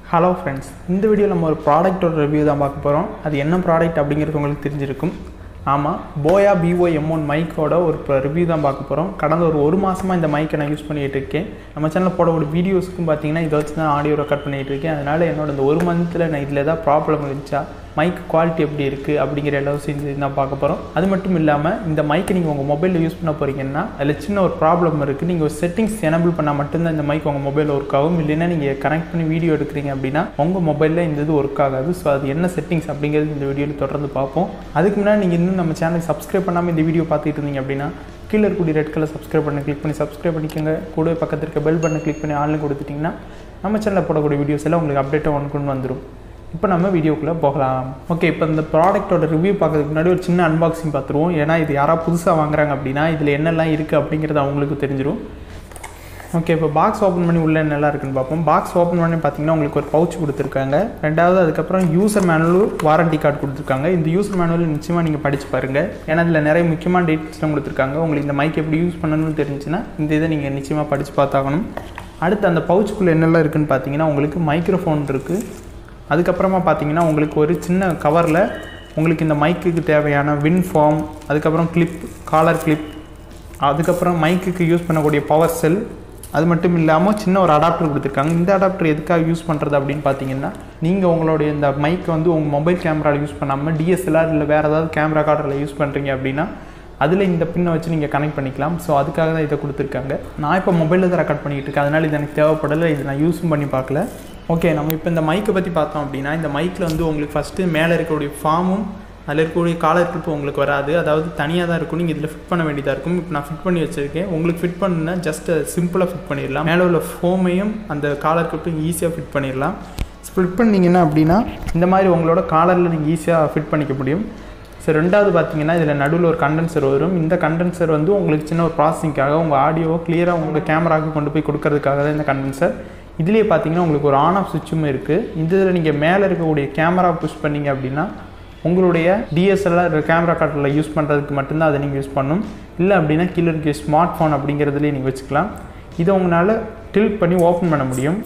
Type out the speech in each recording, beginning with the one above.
hello friends இந்த வீடியோவில் நம்ம ஒரு ப்ராடக்ட்டோட ரிவ்யூ தான் பார்க்க போகிறோம் அது என்ன ப்ராடக்ட் அப்படிங்கிறது உங்களுக்கு தெரிஞ்சிருக்கும் ஆமாம் போயா பிஓ எம் ஒன் மைக்கோட ஒரு ரிவ்யூ தான் பார்க்க போகிறோம் கடந்த ஒரு ஒரு மாதமாக இந்த மைக்கை நான் யூஸ் பண்ணிகிட்டு இருக்கேன் நம்ம சேனலில் போடக்கூடிய வீடியோஸ்க்கும் பார்த்தீங்கன்னா இதை வச்சு தான் ஆடியோ ரெக்கார்ட் பண்ணிகிட்டு இருக்கேன் அதனால் என்னோட இந்த ஒரு மந்த்தில் நான் இதில் ஏதாவது ப்ராப்ளம் இருந்துச்சா மைக் குவாலிட்டி எப்படி இருக்குது அப்படிங்கிற எல்லா விஷயம் தான் பார்க்க போகிறோம் அது மட்டும் இல்லாமல் இந்த மைக்கை நீங்கள் உங்கள் மொபைலில் யூஸ் பண்ண போகிறீங்கன்னா அதில் சின்ன ஒரு ப்ராப்ளம் இருக்குது நீங்கள் ஒரு செட்டிங்ஸ் எனபிள் பண்ணால் மட்டும்தான் இந்த மைக் உங்கள் மொபைலில் ஒர்க் ஆகும் இல்லைன்னா நீங்கள் கனெக்ட் பண்ணி வீடியோ எடுக்கிறீங்க அப்படின்னா உங்கள் மொபைலில் இந்த இது ஒர்க் ஆகாது ஸோ அது என்ன செட்டிங்ஸ் அப்படிங்கிறது இந்த வீடியோவில் தொடர்ந்து பார்ப்போம் அதுக்கு முன்னாடி நீங்கள் இன்னும் நம்ம சேனலுக்கு சப்ஸ்கிரைப் பண்ணாமல் இந்த வீடியோ பார்த்துட்டு இருந்தீங்க அப்படின்னா கீழே இருக்கக்கூடிய ரெட் கலர் சப்ஸ்கிரைப் பண்ண கிளிக் பண்ணி சப்ஸ்கிரைப் பண்ணிக்கோங்க கூடவே பக்கத்தில் இருக்க பெல் பட்டனை கிளிக் பண்ணி ஆன்லைன் கொடுத்துட்டிங்கன்னா நம்ம சேனலில் போடக்கூடிய வீடியோஸ் எல்லாம் உங்களுக்கு அப்டேட்டாக ஒன்று கொண்டு வந்துடும் இப்போ நம்ம வீடியோக்குள்ளே போகலாம் ஓகே இப்போ இந்த ப்ராடக்ட்டோட ரிவ்யூ பார்க்கறதுக்கு முன்னாடி ஒரு சின்ன அன்பாக்சிங் பார்த்துருவோம் ஏன்னா இது யாராவது புதுசாக வாங்குறாங்க அப்படின்னா இதில் என்னெல்லாம் இருக்குது அப்படிங்கிறது அவங்களுக்கு தெரிஞ்சிடும் ஓகே இப்போ பாக்ஸ் ஓப்பன் பண்ணி உள்ள என்னெல்லாம் இருக்குன்னு பார்ப்போம் பாக்ஸ் ஓப்பன் பண்ணி பார்த்தீங்கன்னா உங்களுக்கு ஒரு பவுச் கொடுத்துருக்காங்க ரெண்டாவது அதுக்கப்புறம் யூசர் மேனுவல் வாரண்டி கார்டு கொடுத்துருக்காங்க இந்த யூசர் மேனுவல் நிச்சயமாக நீங்கள் படித்து பாருங்கள் ஏன்னா இதில் நிறைய முக்கியமான டீட்டெயில்ஸ்லாம் கொடுத்துருக்காங்க உங்களுக்கு இந்த மைக் எப்படி யூஸ் பண்ணணும்னு தெரிஞ்சுன்னா இந்த இதை நீங்கள் நிச்சயமாக படித்து பார்த்தாகணும் அடுத்து அந்த பவுச்சுக்குள்ளே என்னெல்லாம் இருக்குன்னு பார்த்தீங்கன்னா உங்களுக்கு மைக்ரோஃபோன் இருக்குது அதுக்கப்புறமா பார்த்தீங்கன்னா உங்களுக்கு ஒரு சின்ன கவரில் உங்களுக்கு இந்த மைக்குக்கு தேவையான வின் ஃபார்ம் அதுக்கப்புறம் கிளிப் காலர் கிளிப் அதுக்கப்புறம் மைக்குக்கு யூஸ் பண்ணக்கூடிய பவர் செல் அது மட்டும் இல்லாமல் சின்ன ஒரு அடாப்டர் கொடுத்துருக்காங்க இந்த அடாப்டர் எதுக்காக யூஸ் பண்ணுறது அப்படின்னு பார்த்தீங்கன்னா நீங்கள் உங்களுடைய இந்த மைக்கை வந்து உங்கள் மொபைல் கேமராவில் யூஸ் பண்ணாமல் டிஎஸ்எல்ஆர் இல்லை வேறு ஏதாவது கேமரா கார்டில் யூஸ் பண்ணுறீங்க அப்படின்னா அதில் இந்த பின்னை வச்சு நீங்கள் கனெக்ட் பண்ணிக்கலாம் ஸோ அதுக்காக தான் இதை கொடுத்துருக்காங்க நான் இப்போ மொபைலில் தான் ரெக்கார்ட் பண்ணிகிட்டு இருக்கேன் அதனால் இது எனக்கு தேவைப்படலை இது நான் யூஸும் பண்ணி பார்க்கல ஓகே நம்ம இப்போ இந்த மைக்கை பற்றி பார்த்தோம் அப்படின்னா இந்த மைக்கில் வந்து உங்களுக்கு ஃபஸ்ட்டு மேலே இருக்கக்கூடிய ஃபார்மும் அதில் இருக்கக்கூடிய காலர் கிளிப்பு உங்களுக்கு வராது அதாவது தனியாக தான் இருக்கும் நீங்கள் இதில் ஃபிட் பண்ண வேண்டியதாக இருக்கும் இப்போ நான் ஃபிட் பண்ணி வச்சுருக்கேன் உங்களுக்கு ஃபிட் பண்ணுன்னா ஜஸ்ட் சிம்பிளாக ஃபிட் பண்ணிடலாம் மேலே உள்ள ஃபோமையும் அந்த காலர் கிளிப்பையும் ஈஸியாக ஃபிட் பண்ணிடலாம் ஃபிட் பண்ணிங்கன்னா அப்படின்னா இந்த மாதிரி உங்களோட காலரில் நீங்கள் ஈஸியாக ஃபிட் பண்ணிக்க முடியும் ஸோ ரெண்டாவது பார்த்தீங்கன்னா இதில் நடுவில் ஒரு கண்டென்சர் வரும் இந்த கண்டென்சர் வந்து உங்களுக்கு சின்ன ஒரு ப்ராசஸிங்காக உங்கள் ஆடியோவை கிளியராக உங்கள் கேமராவுக்கு கொண்டு போய் கொடுக்கறதுக்காக தான் இந்த கண்டென்சர் இதுலேயே பார்த்தீங்கன்னா உங்களுக்கு ஒரு ஆன் ஆஃப் சுவிட்சும் இருக்குது இந்த இதில் நீங்கள் மேலே இருக்கக்கூடிய கேமரா புஷ் பண்ணீங்க அப்படின்னா உங்களுடைய டிஎஸ்எல்ஆர் கேமரா கார்டில் யூஸ் பண்ணுறதுக்கு மட்டும்தான் அதை நீங்கள் யூஸ் பண்ணணும் இல்லை அப்படின்னா கீழே இருக்க ஸ்மார்ட் ஃபோன் அப்படிங்கிறதுலேயே நீங்கள் வச்சுக்கலாம் இதை உங்களால் டில்ட் பண்ணி ஓப்பன் பண்ண முடியும்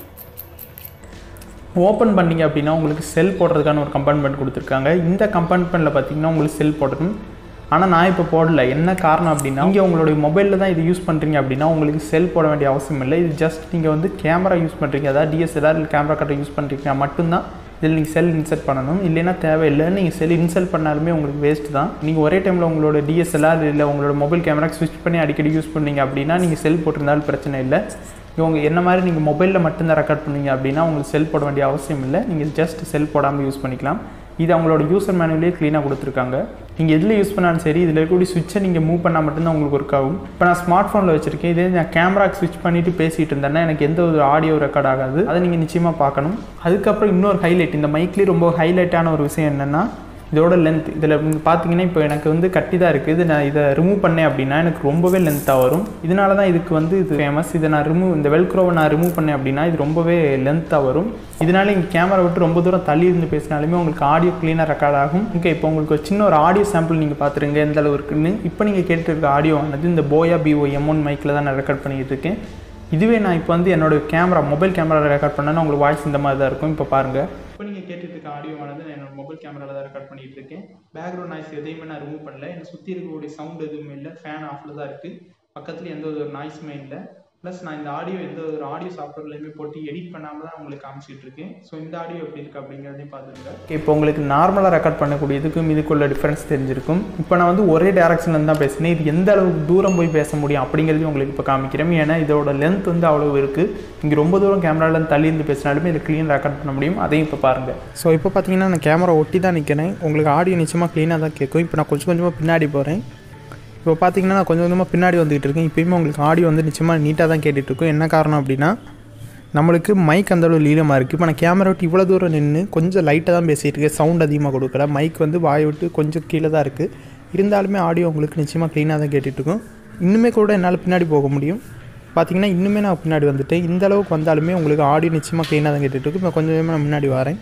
ஓப்பன் பண்ணிங்க அப்படின்னா உங்களுக்கு செல் போடுறதுக்கான ஒரு கம்பார்ட்மெண்ட் கொடுத்துருக்காங்க இந்த கம்பார்ட்மெண்ட்டில் பார்த்தீங்கன்னா உங்களுக்கு செல் போடணும் ஆனால் நான் இப்போ போடல என்ன காரணம் அப்படின்னா இங்கே உங்களுடைய மொபைலில் தான் இது யூஸ் பண்ணுறீங்க அப்படின்னா உங்களுக்கு செல் போட வேண்டிய அவசியம் இல்லை இது ஜஸ்ட் நீங்கள் வந்து கேமரா யூஸ் பண்ணுறீங்க அதாவது டிஎஸ்எல்ஆர் இல்லை கேமரா கட்டை யூஸ் பண்ணுறீங்க மட்டும்தான் இதில் நீங்கள் செல் இன்சர்ட் பண்ணணும் இல்லைன்னா தேவையில்லை நீங்கள் செல் இன்சர்ட் பண்ணாலுமே உங்களுக்கு வேஸ்ட் தான் நீங்கள் ஒரே டைமில் உங்களோட டிஎஸ்எல்ஆர் இல்லை உங்களோட மொபைல் கேமராக்கு ஸ்விட்ச் பண்ணி அடிக்கடி யூஸ் பண்ணீங்க அப்படின்னா நீங்கள் செல் போட்டிருந்தாலும் பிரச்சனை இல்லை இவங்க என்ன மாதிரி நீங்கள் மொபைலில் மட்டும்தான் ரெக்கார்ட் பண்ணீங்க அப்படின்னா உங்களுக்கு செல் போட வேண்டிய அவசியம் இல்லை நீங்கள் ஜஸ்ட் செல் போடாமல் யூஸ் பண்ணிக்கலாம் இது அவங்களோட யூசர் மேனுவலே க்ளீனாக கொடுத்துருக்காங்க நீங்கள் எதில் யூஸ் பண்ணாலும் சரி இதில் இருக்கக்கூடிய சுவிட்சை நீங்கள் மூவ் பண்ணால் மட்டும்தான் உங்களுக்கு ஒர்க் ஆகும் இப்போ நான் ஸ்மார்ட் ஃபோனில் வச்சுருக்கேன் இதே நான் கேமராக்கு ஸ்விட்ச் பண்ணிவிட்டு பேசிகிட்டு இருந்தேன்னா எனக்கு எந்த ஒரு ஆடியோ ரெக்கார்ட் ஆகாது அதை நீங்கள் நிச்சயமாக பார்க்கணும் அதுக்கப்புறம் இன்னொரு ஹைலைட் இந்த மைக்லேயே ரொம்ப ஹைலைட்டான ஒரு விஷயம் என்னென்னா இதோட லென்த் இதில் பார்த்தீங்கன்னா இப்போ எனக்கு வந்து கட்டி தான் இருக்குது இது நான் இதை ரிமூவ் பண்ணேன் அப்படின்னா எனக்கு ரொம்பவே லென்த்தாக வரும் இதனால தான் இதுக்கு வந்து இது ஃபேமஸ் இதை நான் ரிமூவ் இந்த வெல்க்ரோவை நான் ரிமூவ் பண்ணேன் அப்படின்னா இது ரொம்பவே லென்த்தாக வரும் இதனால இங்கே கேமரா விட்டு ரொம்ப தூரம் தள்ளி இருந்து பேசினாலுமே உங்களுக்கு ஆடியோ க்ளீனாக ரெக்கார்ட் ஆகும் ஓகே இப்போ உங்களுக்கு ஒரு சின்ன ஒரு ஆடியோ சாம்பிள் நீங்கள் பார்த்துருங்க எந்த அளவு இருக்குன்னு இப்போ நீங்கள் கேட்டு இருக்க ஆடியோ ஆனது இந்த போயா பிஓ எம் ஒன் மைக்கில் தான் நான் ரெக்கார்ட் பண்ணிகிட்டு இருக்கேன் இதுவே நான் இப்போ வந்து என்னோட கேமரா மொபைல் கேமராவில் ரெக்கார்ட் பண்ணேன்னா உங்களுக்கு வாய்ஸ் இந்த மாதிரி தான் இருக்கும் இப்போ பாருங்கள் இப்போ நீங்கள் கேட்டுட்டு இருக்க ஆடியோவானது நான் என்னோட மொபைல் கேமராவில் தான் ரெக்கார்ட் பண்ணிட்டு இருக்கேன் பேக்ரவுண்ட் நாய்ஸ் எதையுமே நான் ரிமூவ் பண்ணல என்னை சுற்றி இருக்கக்கூடிய சவுண்ட் எதுவுமே இல்லை ஃபேன் ஆஃபில் தான் இருக்குது பக்கத்தில் எந்த ஒரு நாய்ஸுமே இல்லை ப்ளஸ் நான் இந்த ஆடியோ எந்த ஒரு ஆடியோ சாஃப்ட்வேர்லையுமே போட்டு எடிட் பண்ணாமல் தான் உங்களுக்கு காமிச்சிட்டு இருக்கேன் ஸோ இந்த ஆடியோ எப்படி இருக்குது அப்படிங்கிறதையும் பார்த்துருங்க இப்போ உங்களுக்கு நார்மலாக ரெக்கார்ட் பண்ணக்கூடிய இதுக்கும் இதுக்குள்ள டிஃப்ரென்ஸ் தெரிஞ்சிருக்கும் இப்போ நான் வந்து ஒரே டேரக்ஷனில் தான் பேசினேன் இது எந்த அளவுக்கு தூரம் போய் பேச முடியும் அப்படிங்கிறதையும் உங்களுக்கு இப்போ காமிக்கிறேன் ஏன்னா இதோட லென்த் வந்து அவ்வளோ இருக்குது இங்கே ரொம்ப தூரம் கேமராவில் தள்ளி இருந்து பேசினாலுமே இதில் க்ளீன் ரெக்கார்ட் பண்ண முடியும் அதையும் இப்போ பாருங்கள் ஸோ இப்போ பார்த்தீங்கன்னா நான் கேமரா ஒட்டி தான் நிற்கிறேன் உங்களுக்கு ஆடியோ நிச்சயமாக க்ளீனாக தான் கேட்கும் இப்போ நான் கொஞ்சம் கொஞ்சமாக பின்னாடி போகிறேன் இப்போ பார்த்தீங்கன்னா நான் கொஞ்சம் கொஞ்சமாக பின்னாடி வந்துகிட்டு இருக்கேன் இப்போயுமே உங்களுக்கு ஆடியோ வந்து நிச்சயமாக நீட்டாக தான் கேட்டுட்ருக்கும் என்ன காரணம் அப்படின்னா நம்மளுக்கு மைக் அந்தளவு லீலமாக இருக்குது இப்போ நான் கேமரா விட்டு இவ்வளோ தூரம் நின்று கொஞ்சம் லைட்டாக தான் பேசிகிட்டு இருக்கேன் சவுண்ட் அதிகமாக கொடுக்கல மைக் வந்து வாயை விட்டு கொஞ்சம் கீழே தான் இருக்குது இருந்தாலுமே ஆடியோ உங்களுக்கு நிச்சயமாக க்ளீனாக தான் கேட்டுட்ருக்கும் இன்னுமே கூட என்னால் பின்னாடி போக முடியும் பார்த்தீங்கன்னா இன்னுமே நான் பின்னாடி வந்துட்டேன் இந்த அளவுக்கு வந்தாலுமே உங்களுக்கு ஆடியோ நிச்சயமாக க்ளீனாக தான் கேட்டுட்ருக்கு இப்போ கொஞ்சம் கொஞ்சமாக நான் முன்னாடி வரேன்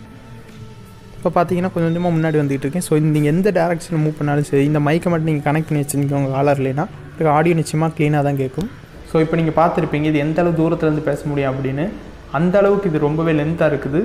இப்போ பார்த்தீங்கன்னா கொஞ்சம் கொஞ்சமாக முன்னாடி வந்துகிட்டு இருக்கேன் ஸோ நீங்கள் எந்த டேரக்ஷனில் மூவ் பண்ணாலும் சரி இந்த மைக்கை மட்டும் நீங்கள் கனெக்ட் பண்ணி வச்சுருக்கீங்க உங்கள் காலர்லேனா உங்களுக்கு ஆடியோ நிச்சயமாக க்ளீனாக தான் கேட்கும் ஸோ இப்போ நீங்கள் பார்த்துருப்பீங்க இது எந்த அளவு தூரத்துலேருந்து பேச முடியும் அப்படின்னு அந்த அளவுக்கு இது ரொம்பவே லென்த்தாக இருக்குது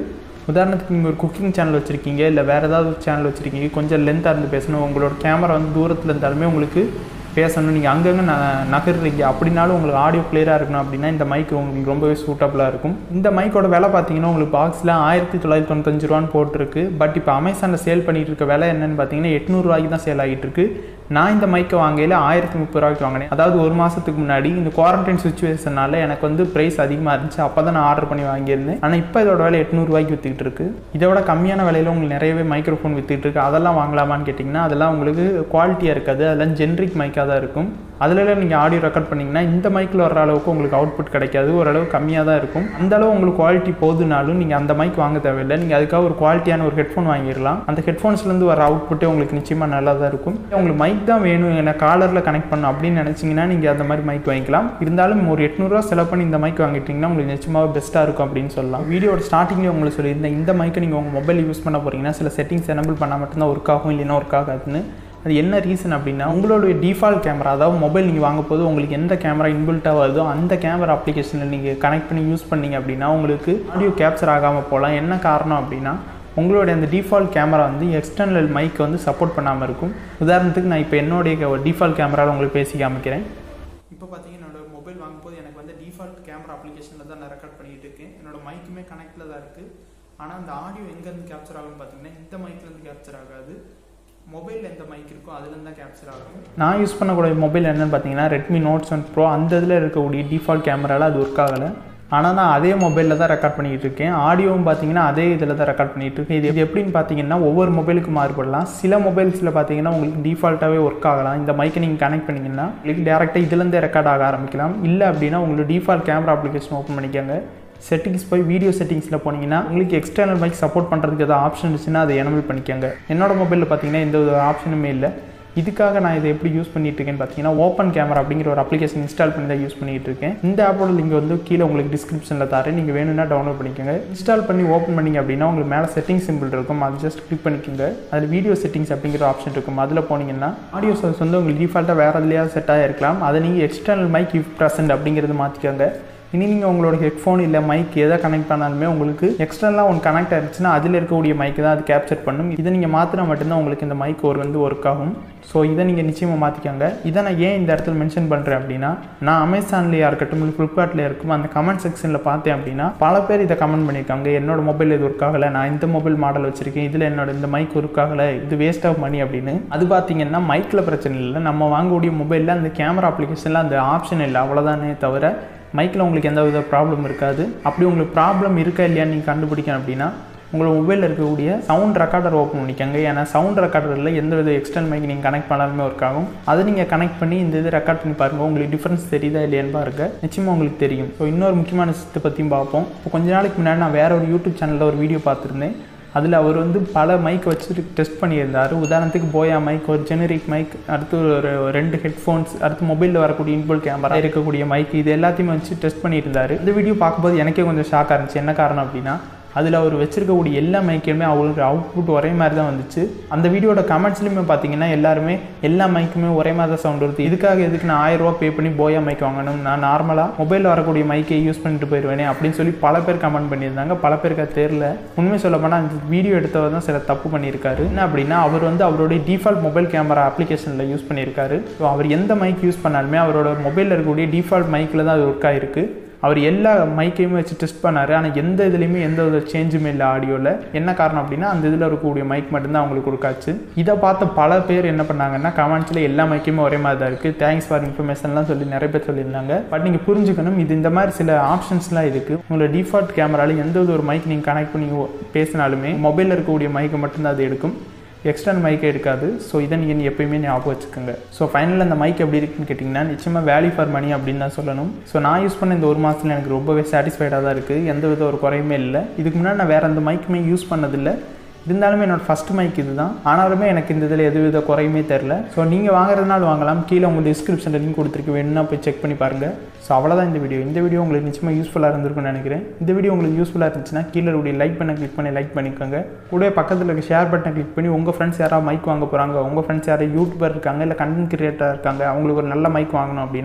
உதாரணத்துக்கு நீங்கள் ஒரு குக்கிங் சேனல் வச்சுருக்கீங்க இல்லை வேறு ஏதாவது ஒரு சேனல் வச்சுருக்கீங்க கொஞ்சம் லென்த்தாக இருந்து பேசணும் உங்களோட கேமரா வந்து தூரத்தில் இருந்தாலுமே உங்களுக்கு பேசணும் நீங்கள் அங்கங்கே ந நகர்றீங்க அப்படின்னாலும் உங்களுக்கு ஆடியோ கிளியராக இருக்கணும் அப்படின்னா இந்த மைக் உங்களுக்கு ரொம்பவே சூட்டபுளாக இருக்கும் இந்த மைக்கோட விலை பார்த்தீங்கன்னா உங்களுக்கு பாக்ஸில் ஆயிரத்தி தொள்ளாயிரத்தி தொண்ணூத்தஞ்சு ரூபான்னு போட்டிருக்கு பட் இப்போ அமேசானில் சேல் பண்ணிட்டு இருக்க விலை என்னன்னு பார்த்தீங்கன்னா எட்நூறுவாய்க்கு தான் சேல் ஆகிட்டு இருக்கு நான் இந்த மைக்கை வாங்கையில் ஆயிரத்தி முப்பது ரூபாய்க்கு வாங்கினேன் அதாவது ஒரு மாதத்துக்கு முன்னாடி இந்த குவாரண்டைன் சுச்சுவேஷனால எனக்கு வந்து ப்ரைஸ் அதிகமாக இருந்துச்சு அப்போ தான் நான் ஆர்டர் பண்ணி வாங்கியிருந்தேன் ஆனால் இப்போ இதோட விலை எட்நூறுவாய்க்கு விற்றுக்கிட்டு இருக்கு இதோட கம்மியான விலையில் உங்களுக்கு நிறையவே மைக்ரோஃபோன் விற்றுக்கிட்டு இருக்கு அதெல்லாம் வாங்கலாமான்னு கேட்டிங்கன்னா அதெல்லாம் உங்களுக்கு குவாலிட்டியாக இருக்காது அதெல்லாம் ஜென்ரிக் மைக்காக தான் இருக்கும் அதில் நீங்கள் ஆடியோ ரெக்கார்ட் பண்ணிங்கன்னா இந்த மைக்கில் வர அளவுக்கு உங்களுக்கு அவுட்புட் கிடைக்காது ஓரளவு கம்மியாக தான் இருக்கும் அந்த அளவு உங்களுக்கு குவாலிட்டி போதுனாலும் நீங்கள் அந்த மைக் வாங்க தேவையில்லை நீங்கள் அதுக்காக ஒரு குவாலிட்டியான ஒரு ஹெட்ஃபோன் வாங்கிடலாம் அந்த ஹெட்ஃபோன்ஸ்லேருந்து வர அவுட்புட்டே உங்களுக்கு நிச்சயமாக நல்லா தான் இருக்கும் உங்களுக்கு மைக் தான் வேணும் எனக்கு காலரில் கனெக்ட் பண்ணணும் அப்படின்னு நினச்சிங்கன்னா நீங்கள் அந்த மாதிரி மைக் வாங்கிக்கலாம் இருந்தாலும் ஒரு எட்நூறுவா செலவு பண்ணி இந்த மைக் வாங்கிட்டீங்கன்னா உங்களுக்கு நிச்சயமாக பெஸ்ட்டாக இருக்கும் அப்படின்னு சொல்லலாம் வீடியோட ஸ்டார்டிங்லேயே உங்களுக்கு சொல்லியிருந்தேன் இந்த மைக்கை நீங்கள் உங்கள் மொபைல் யூஸ் பண்ண போகிறீங்கன்னா சில செட்டிங்ஸ் எனபிள் பண்ணால் மட்டும்தான் ஒர்க் ஆகும் இல்லைன்னா ஒர்க் ஆகாதுன்னு அது என்ன ரீசன் அப்படின்னா உங்களுடைய டிஃபால்ட் கேமரா அதாவது மொபைல் நீங்கள் வாங்க போது உங்களுக்கு எந்த கேமரா இன்பில்ட்டாக வருதோ அந்த கேமரா அப்ளிகேஷனில் நீங்கள் கனெக்ட் பண்ணி யூஸ் பண்ணீங்க அப்படின்னா உங்களுக்கு ஆடியோ கேப்சர் ஆகாமல் போகலாம் என்ன காரணம் அப்படின்னா உங்களுடைய அந்த டிஃபால்ட் கேமரா வந்து எக்ஸ்டர்னல் மைக் வந்து சப்போர்ட் பண்ணாமல் இருக்கும் உதாரணத்துக்கு நான் இப்போ என்னுடைய டிஃபால்ட் கேமராவில் உங்களுக்கு பேசி காமிக்கிறேன் இப்போ பார்த்தீங்கன்னா என்னோட மொபைல் வாங்கும்போது எனக்கு வந்து டிஃபால்ட் கேமரா அப்ளிகேஷனில் தான் நான் ரெக்கார்ட் பண்ணிகிட்டு இருக்கேன் என்னோட மைக்குமே கனெக்டில் தான் இருக்குது ஆனால் அந்த ஆடியோ எங்கேருந்து கேப்சர் ஆகும்னு பார்த்தீங்கன்னா இந்த மைக்லேருந்து கேப்சர் ஆகாது மொபைலில் எந்த மைக் இருக்கோ அதுலேருந்து தான் கேப்சர் ஆகும் நான் யூஸ் பண்ணக்கூடிய மொபைல் என்னென்னு பார்த்தீங்கன்னா ரெட்மி நோட் செவன் ப்ரோ அந்த இதில் இருக்கக்கூடிய டிஃபால்ட் கேமராவில் அது ஒர்க் ஆகலை ஆனால் நான் அதே மொபைலில் தான் ரெக்கார்ட் பண்ணிகிட்டு இருக்கேன் ஆடியோவும் பார்த்தீங்கன்னா அதே இதில் தான் ரெக்கார்ட் பண்ணிகிட்டு இருக்கேன் இது எப்படின்னு பார்த்தீங்கன்னா ஒவ்வொரு மொபைலுக்கு மாறுபடலாம் சில மொபைல்ஸில் பார்த்தீங்கன்னா உங்களுக்கு டிஃபால்ட்டாகவே ஒர்க் ஆகலாம் இந்த மைக்கை நீங்கள் கனெக்ட் பண்ணிங்கன்னா உங்களுக்கு டேரெக்டாக இதுலேருந்தே ரெக்கார்ட் ஆக ஆரம்பிக்கலாம் இல்லை அப்படின்னா உங்களுக்கு டிஃபால்ட் கேமரா அப்ளிகேஷன் ஓப்பன் பண்ணிக்கோங்க செட்டிங்ஸ் போய் வீடியோ செட்டிங்ஸில் போனீங்கன்னா உங்களுக்கு எக்ஸ்டர்னல் மைக் சப்போர்ட் பண்ணுறதுக்கு எதாவது ஆப்ஷன் இருந்துச்சுன்னா அதை எனபிள் பண்ணிக்கோங்க என்னோட மொபைலில் பார்த்தீங்கன்னா எந்த ஒரு ஆப்ஷனுமே இல்லை இதுக்காக நான் இதை எப்படி யூஸ் பண்ணிட்டு இருக்கேன்னு பார்த்தீங்கன்னா ஓப்பன் கேமரா அப்படிங்கிற ஒரு அப்ளிகேஷன் இன்ஸ்டால் பண்ணி தான் யூஸ் பண்ணிட்டு இருக்கேன் இந்த ஆப்போட லிங்க் வந்து கீழே உங்களுக்கு டிஸ்கிரிப்ஷனில் தரேன் நீங்கள் வேணும்னா டவுன்லோட் பண்ணிக்கோங்க இன்ஸ்டால் பண்ணி ஓப்பன் பண்ணிங்க அப்படின்னா உங்களுக்கு மேலே செட்டிங் சிம்பிள் இருக்கும் அது ஜஸ்ட் கிளிக் பண்ணிக்கோங்க அதில் வீடியோ செட்டிங்ஸ் அப்படிங்கிற ஆப்ஷன் இருக்கும் அதில் போனீங்கன்னா ஆடியோ சோர்ஸ் வந்து உங்களுக்கு டிஃபால்ட்டாக வேறு எதுலையாவது செட் ஆகிருக்கலாம் அதை நீங்கள் எக்ஸ்டர்னல் மைக் இஃப் ப்ரெசன்ட் அப்படிங்கிறது மாற்றிக்கோங்க இனி நீங்கள் உங்களோட ஹெட்ஃபோன் இல்லை மைக் எதை கனெக்ட் பண்ணாலுமே உங்களுக்கு எக்ஸ்டர்னலாக ஒன்று கனெக்ட் ஆயிடுச்சுன்னா அதில் இருக்கக்கூடிய மைக்கு தான் அது கேப்சர் பண்ணும் இதை நீங்கள் மாற்றினா மட்டும்தான் உங்களுக்கு இந்த மைக் ஒரு வந்து ஒர்க் ஆகும் ஸோ இதை நீங்கள் நிச்சயமாக மாற்றிக்கோங்க இதை நான் ஏன் இந்த இடத்துல மென்ஷன் பண்ணுறேன் அப்படின்னா நான் அமேசான்லேயா இருக்கட்டும் இல்லை ஃப்ளிப்கார்ட்லேயே இருக்கும் அந்த கமெண்ட் செக்ஷனில் பார்த்தேன் அப்படின்னா பல பேர் இதை கமெண்ட் பண்ணியிருக்காங்க என்னோட மொபைல் இது ஒர்க் ஆகலை நான் இந்த மொபைல் மாடல் வச்சிருக்கேன் இதில் என்னோட இந்த மைக் ஒர்க் ஆகலை இது வேஸ்ட் ஆஃப் மணி அப்படின்னு அது பார்த்தீங்கன்னா மைக்கில் பிரச்சனை இல்லை நம்ம வாங்கக்கூடிய மொபைலில் அந்த கேமரா அப்ளிகேஷனில் அந்த ஆப்ஷன் இல்லை அவ்வளோதானே தவிர மைக்கில் உங்களுக்கு எந்த வித ப்ராப்ளம் இருக்காது அப்படி உங்களுக்கு ப்ராப்ளம் இருக்கா இல்லையான்னு நீங்கள் கண்டுபிடிக்கணும் அப்படின்னா உங்களோட மொபைலில் இருக்கக்கூடிய சவுண்ட் ரெக்கார்டர் ஓப்பன் பண்ணிக்கோங்க ஏன்னா சவுண்ட் ரெக்கார்டரில் எந்த வித எக்ஸ்டர்னல் மைக் நீங்கள் கனெக்ட் பண்ணாலுமே ஒர்க் ஆகும் அதை நீங்கள் கனெக்ட் பண்ணி இந்த இது ரெக்கார்ட் பண்ணி பாருங்கள் உங்களுக்கு டிஃப்ரென்ஸ் தெரியுதா இல்லையான்னு பாருங்க நிச்சயமாக உங்களுக்கு தெரியும் ஸோ இன்னொரு முக்கியமான விஷயத்தை பற்றியும் பார்ப்போம் இப்போ கொஞ்ச நாளைக்கு முன்னாடி நான் வேற ஒரு யூடியூப் சேனலில் ஒரு வீடியோ பார்த்துருந்தேன் அதில் அவர் வந்து பல மைக் வச்சுட்டு டெஸ்ட் பண்ணியிருந்தார் உதாரணத்துக்கு போயா மைக் ஒரு ஜெனரிக் மைக் அடுத்து ஒரு ரெண்டு ஹெட்ஃபோன்ஸ் அடுத்து மொபைலில் வரக்கூடிய இன்புல் கேமரா இருக்கக்கூடிய மைக் இது எல்லாத்தையுமே வச்சு டெஸ்ட் பண்ணிட்டு இருந்தார் இந்த வீடியோ பார்க்கும்போது எனக்கே கொஞ்சம் ஷாக்காக இருந்துச்சு என்ன காரணம் அப்படின்னா அதில் அவர் வச்சிருக்கக்கூடிய எல்லா மைக்குமே அவருக்கு அவுட்புட் ஒரே மாதிரி தான் வந்துச்சு அந்த வீடியோட கமெண்ட்ஸ்லையுமே பார்த்தீங்கன்னா எல்லாருமே எல்லா மைக்குமே ஒரே மாதிரி தான் சவுண்ட் வருது இதுக்காக எதுக்கு நான் ஆயிரம் ரூபா பே பண்ணி போயா மைக் வாங்கணும் நான் நார்மலாக மொபைலில் வரக்கூடிய மைக்கை யூஸ் பண்ணிட்டு போயிடுவேனே அப்படின்னு சொல்லி பல பேர் கமெண்ட் பண்ணியிருந்தாங்க பல பேருக்கு அது தெரில உண்மை சொல்ல போனால் அந்த வீடியோ எடுத்தவர் தான் சில தப்பு பண்ணியிருக்காரு என்ன அப்படின்னா அவர் வந்து அவருடைய டிஃபால்ட் மொபைல் கேமரா அப்ளிகேஷனில் யூஸ் பண்ணியிருக்காரு ஸோ அவர் எந்த மைக் யூஸ் பண்ணாலுமே அவரோட மொபைலில் இருக்கக்கூடிய டிஃபால்ட் மைக்கில் தான் அது ஒர்க் ஆயிருக்கு அவர் எல்லா மைக்கையுமே வச்சு டெஸ்ட் பண்ணார் ஆனால் எந்த இதுலேயுமே எந்த ஒரு சேஞ்சுமே இல்லை ஆடியோவில் என்ன காரணம் அப்படின்னா அந்த இதில் இருக்கக்கூடிய மைக் மட்டும்தான் அவங்களுக்கு கொடுக்காச்சு இதை பார்த்த பல பேர் என்ன பண்ணாங்கன்னா கமெண்ட்ஸில் எல்லா மைக்குமே ஒரே மாதிரி தான் இருக்குது தேங்க்ஸ் ஃபார் இன்ஃபர்மேஷன்லாம் சொல்லி நிறைய பேர் சொல்லியிருந்தாங்க பட் நீங்கள் புரிஞ்சுக்கணும் இது இந்த மாதிரி சில ஆப்ஷன்ஸ்லாம் இருக்குது உங்களோட டிஃபால்ட் கேமராவில் எந்த ஒரு மைக் நீங்கள் கனெக்ட் பண்ணி பேசினாலுமே மொபைலில் இருக்கக்கூடிய மைக்கை மட்டும்தான் அது எடுக்கும் எக்ஸ்டர்னல் மைக்கே இருக்காது ஸோ இதை நீங்கள் எப்பயுமே ஞாபகம் வச்சுக்கோங்க ஸோ ஃபைனலில் அந்த மைக் எப்படி இருக்குன்னு கேட்டிங்கன்னா நிச்சயமாக வேல்யூ ஃபார் மணி அப்படின்னு தான் சொல்லணும் ஸோ நான் யூஸ் பண்ண இந்த ஒரு மாதத்தில் எனக்கு ரொம்பவே சாட்டிஸ்ஃபைடாக தான் இருக்குது எந்த வித ஒரு குறையுமே இல்லை இதுக்கு முன்னாடி நான் வேறு எந்த மைக்குமே யூஸ் பண்ணதில்லை இருந்தாலுமே என்னோட ஃபஸ்ட் மைக் இது தான் ஆனாலுமே எனக்கு இந்த இதில் எது வித குறையுமே தெரில ஸோ நீங்கள் வாங்குறதுனால வாங்கலாம் கீழே உங்களுக்கு டிஸ்கிரிப்ஷனில் லிங்க் கொடுத்துருக்கு வேணும்னா போய் செக் பண்ணி பாருங்கள் ஸோ அவ்வளோதான் இந்த வீடியோ இந்த வீடியோ உங்களுக்கு நிச்சயமாக யூஸ்ஃபுல்லாக இருந்திருக்கும்னு நினைக்கிறேன் இந்த வீடியோ உங்களுக்கு யூஸ்ஃபுல்லாக இருந்துச்சுன்னா கீழே உடைய லைக் பண்ண கிளிக் பண்ணி லைக் பண்ணிக்கோங்க கூட பக்கத்தில் இருக்க ஷேர் பட்டனை கிளிக் பண்ணி உங்கள் ஃப்ரெண்ட்ஸ் யாராவது மைக் வாங்க போகிறாங்க உங்கள் ஃப்ரெண்ட்ஸ் யாராவது யூடியூபர் இருக்காங்க இல்லை கண்டென்ட் கிரியேட்டர் இருக்காங்க அவங்களுக்கு ஒரு நல்ல மைக் வாங்கணும் அப்படின்னா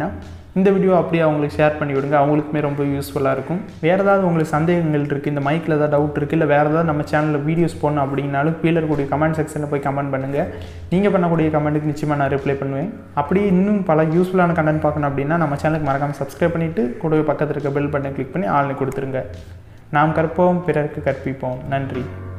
இந்த வீடியோ அப்படியே அவங்களுக்கு ஷேர் பண்ணி விடுங்க அவங்களுக்குமே ரொம்ப யூஸ்ஃபுல்லாக இருக்கும் வேறு ஏதாவது உங்களுக்கு சந்தேகங்கள் இருக்குது இந்த மைக்கில் ஏதாவது டவுட் இருக்குது இல்லை வேறு ஏதாவது நம்ம சேனலில் வீடியோஸ் போடணும் அப்படின்னாலும் கீழே இருக்கக்கூடிய கமெண்ட் செக்ஷனில் போய் கமெண்ட் பண்ணுங்கள் நீங்கள் பண்ணக்கூடிய கமெண்ட்டுக்கு நிச்சயமாக நான் ரிப்ளை பண்ணுவேன் அப்படி இன்னும் பல யூஸ்ஃபுல்லான கண்டென்ட் பார்க்கணும் அப்படின்னா நம்ம சேனலுக்கு மறக்காமல் சப்ஸ்கிரைப் பண்ணிவிட்டு கூடவே பக்கத்தில் இருக்க பெல் பட்டனை கிளிக் பண்ணி ஆள்னு கொடுத்துருங்க நாம் கற்போம் பிறருக்கு கற்பிப்போம் நன்றி